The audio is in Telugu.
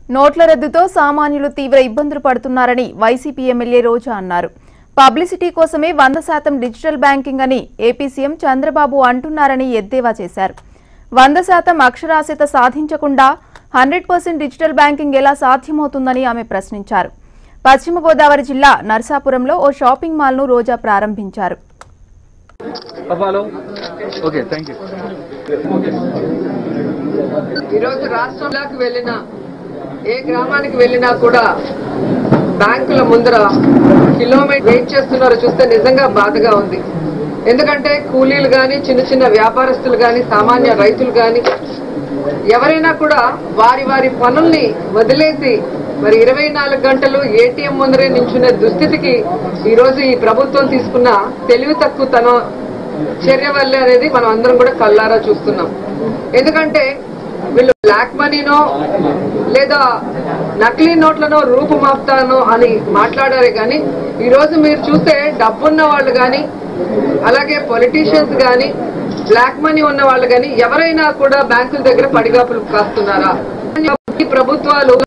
నోట్ల రద్దుతో సామాన్యులు తీవ్ర ఇబ్బందులు పడుతున్నారని వైసీపీ ఎమ్మెల్యే రోజా అన్నారు పబ్లిసిటీ కోసమే వంద శాతం డిజిటల్ బ్యాంకింగ్ అని ఏపీ సీఎం చంద్రబాబు అంటున్నారని ఎద్దేవా చేశారు వంద శాతం అక్షరాస్యత సాధించకుండా హండ్రెడ్ పర్సెంట్ డిజిటల్ బ్యాంకింగ్ ఎలా సాధ్యమవుతుందని ఆమె ప్రశ్నించారు పశ్చిమ గోదావరి జిల్లా నర్సాపురంలో ఓ షాపింగ్ మాల్ను రోజా ప్రారంభించారు హలో ఓకే థ్యాంక్ యూ ఈరోజు రాష్ట్రంలోకి వెళ్ళిన ఏ గ్రామానికి వెళ్ళినా కూడా బ్యాంకుల ముందర కిలోమీటర్ వెయిట్ చేస్తున్నారో చూస్తే నిజంగా బాధగా ఉంది ఎందుకంటే కూలీలు కానీ చిన్న చిన్న వ్యాపారస్తులు కానీ సామాన్య రైతులు కానీ ఎవరైనా కూడా వారి వారి పనుల్ని వదిలేసి మరి ఇరవై నాలుగు గంటలు ఏటీఎం ముందరే నించునే దుస్థితికి ఈరోజు ఈ ప్రభుత్వం తీసుకున్న తెలివి తక్కువ తన చర్య వల్లే అనేది మనం అందరం కూడా కల్లారా చూస్తున్నాం ఎందుకంటే వీళ్ళు బ్లాక్ మనీనో లేదా నకిలీ నోట్లనో రూపుమాపుతానో అని మాట్లాడారే కానీ ఈ రోజు మీరు చూస్తే డబ్బున్న వాళ్ళు కానీ అలాగే పొలిటీషియన్స్ కానీ బ్లాక్ మనీ ఉన్న వాళ్ళు కానీ ఎవరైనా కూడా బ్యాంకుల దగ్గర పడిగాపులు కాస్తున్నారా ఈ ప్రభుత్వాలు